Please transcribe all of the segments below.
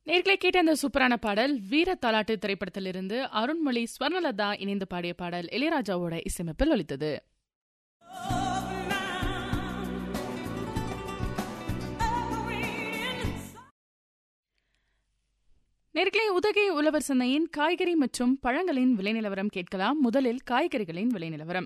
நேர்களை கேட்ட அந்த சூப்பரான பாடல் வீர தாலாட்டு திரைப்படத்திலிருந்து அருண்மொழி ஸ்வர்ணலதா இணைந்து பாடிய பாடல் இளையராஜாவோட இசையமைப்பில் ஒலித்தது நேர்களை உதகை உழவர் சந்தையின் காய்கறி மற்றும் பழங்களின் விலை நிலவரம் கேட்கலாம் முதலில் காய்கறிகளின் விலை நிலவரம்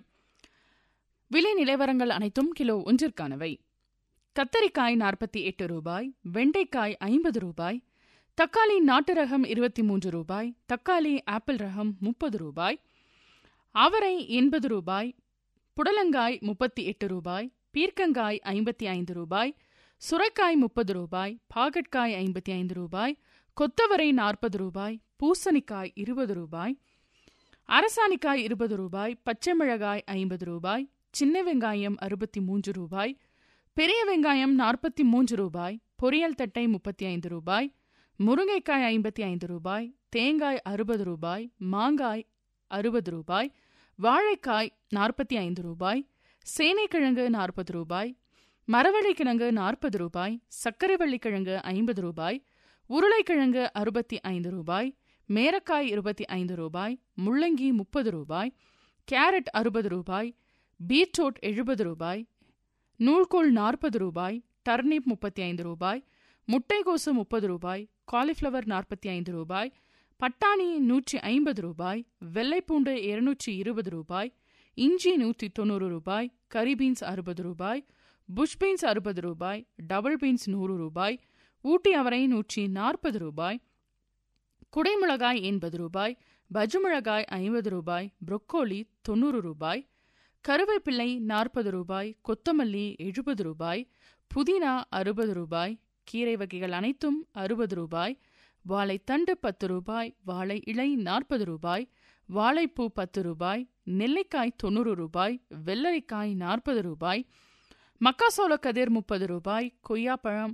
விலை நிலவரங்கள் அனைத்தும் கிலோ ஒன்றிற்கானவை கத்தரிக்காய் நாற்பத்தி எட்டு ரூபாய் வெண்டைக்காய் ஐம்பது ரூபாய் தக்காளி நாட்டு ரகம் இருபத்தி மூன்று ரூபாய் தக்காளி ஆப்பிள் ரகம் முப்பது ரூபாய் அவரை எண்பது ரூபாய் புடலங்காய் முப்பத்தி எட்டு ரூபாய் பீர்க்கங்காய் ஐம்பத்தி ஐந்து ரூபாய் சுரைக்காய் முப்பது ரூபாய் பாகற்காய் ஐம்பத்தி ஐந்து ரூபாய் கொத்தவரை நாற்பது ரூபாய் பூசணிக்காய் இருபது ரூபாய் அரசாணிக்காய் இருபது ரூபாய் பச்சை மிளகாய் ஐம்பது ரூபாய் சின்ன வெங்காயம் அறுபத்தி மூன்று ரூபாய் பெரிய வெங்காயம் நாற்பத்தி மூன்று ரூபாய் பொரியல் தட்டை முப்பத்தி ஐந்து ரூபாய் முருங்கைக்காய் ஐம்பத்தி ஐந்து ரூபாய் தேங்காய் அறுபது ரூபாய் மாங்காய் அறுபது ரூபாய் வாழைக்காய் நாற்பத்தி ஐந்து ரூபாய் சேனைக்கிழங்கு நாற்பது ரூபாய் மரவள்ளிக்கிழங்கு நாற்பது ரூபாய் சர்க்கரை வள்ளிக்கிழங்கு ஐம்பது ரூபாய் உருளைக்கிழங்கு அறுபத்தி ஐந்து ரூபாய் மேரக்காய் இருபத்தி ஐந்து ரூபாய் முள்ளங்கி முப்பது ரூபாய் கேரட் அறுபது ரூபாய் பீட்ரூட் எழுபது ரூபாய் நூல்கோல் நாற்பது ரூபாய் டர்னிப் முப்பத்தி ஐந்து ரூபாய் முட்டைகோசு முப்பது ரூபாய் காலிஃப்ளவர் நாற்பத்தி ஐந்து ரூபாய் பட்டாணி நூற்றி ஐம்பது ரூபாய் வெள்ளைப்பூண்டு இருநூற்றி இருபது ரூபாய் இஞ்சி நூற்றி தொண்ணூறு ரூபாய் கரி பீன்ஸ் அறுபது ரூபாய் புஷ் பீன்ஸ் அறுபது ரூபாய் டபுள் பீன்ஸ் நூறு ரூபாய் ஊட்டி அவரை நூற்றி நாற்பது ரூபாய் குடைமிளகாய் எண்பது ரூபாய் பஜு மிளகாய் ஐம்பது ரூபாய் புரொக்கோலி தொண்ணூறு ரூபாய் கருவேப்பிள்ளை நாற்பது ரூபாய் கொத்தமல்லி எழுபது ரூபாய் புதினா அறுபது ரூபாய் கீரை வகைகள் அனைத்தும் அறுபது ரூபாய் வாழைத்தண்டு பத்து ரூபாய் வாழை இலை நாற்பது ரூபாய் வாழைப்பூ பத்து ரூபாய் நெல்லிக்காய் தொண்ணூறு ரூபாய் வெள்ளரிக்காய் நாற்பது ரூபாய் மக்காசோள கதிர் முப்பது ரூபாய் கொய்யாப்பழம்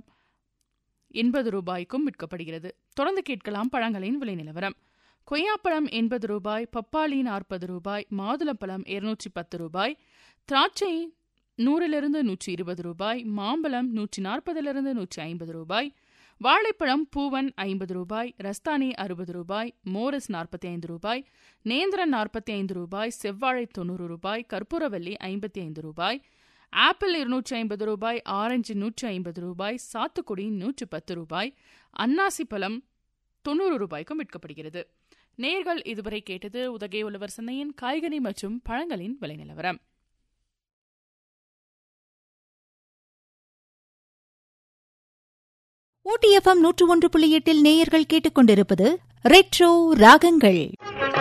எண்பது ரூபாய்க்கும் விற்கப்படுகிறது தொடர்ந்து கேட்கலாம் பழங்களின் விலை நிலவரம் கொய்யாப்பழம் எண்பது ரூபாய் பப்பாளி நாற்பது ரூபாய் மாதுளம்பழம் இருநூற்றி பத்து ரூபாய் திராட்சை நூறிலிருந்து நூற்றி இருபது ரூபாய் மாம்பழம் நூற்றி நாற்பதிலிருந்து நூற்றி ஐம்பது ரூபாய் வாழைப்பழம் பூவன் ஐம்பது ரூபாய் ரஸ்தானி அறுபது ரூபாய் மோரஸ் நாற்பத்தி ஐந்து ரூபாய் நேந்திரன் நாற்பத்தி ஐந்து ரூபாய் செவ்வாழை தொண்ணூறு ரூபாய் கற்பூரவல்லி ஐம்பத்தி ஐந்து ரூபாய் ஆப்பிள் இருநூற்றி ஐம்பது ரூபாய் ஆரஞ்சு நூற்றி ஐம்பது ரூபாய் சாத்துக்குடி நூற்றி பத்து ரூபாய் அன்னாசி பழம் தொண்ணூறு ரூபாய்க்கும் விற்கப்படுகிறது நேர்கள் இதுவரை கேட்டது உதகை உழவர் சந்தையின் காய்கறி மற்றும் பழங்களின் விலை நிலவரம் ஊட்டி எஃப்எம் நூற்று ஒன்று புள்ளி எட்டில் நேயர்கள் கேட்டுக்கொண்டிருப்பது ரெட்ரோ ராகங்கள்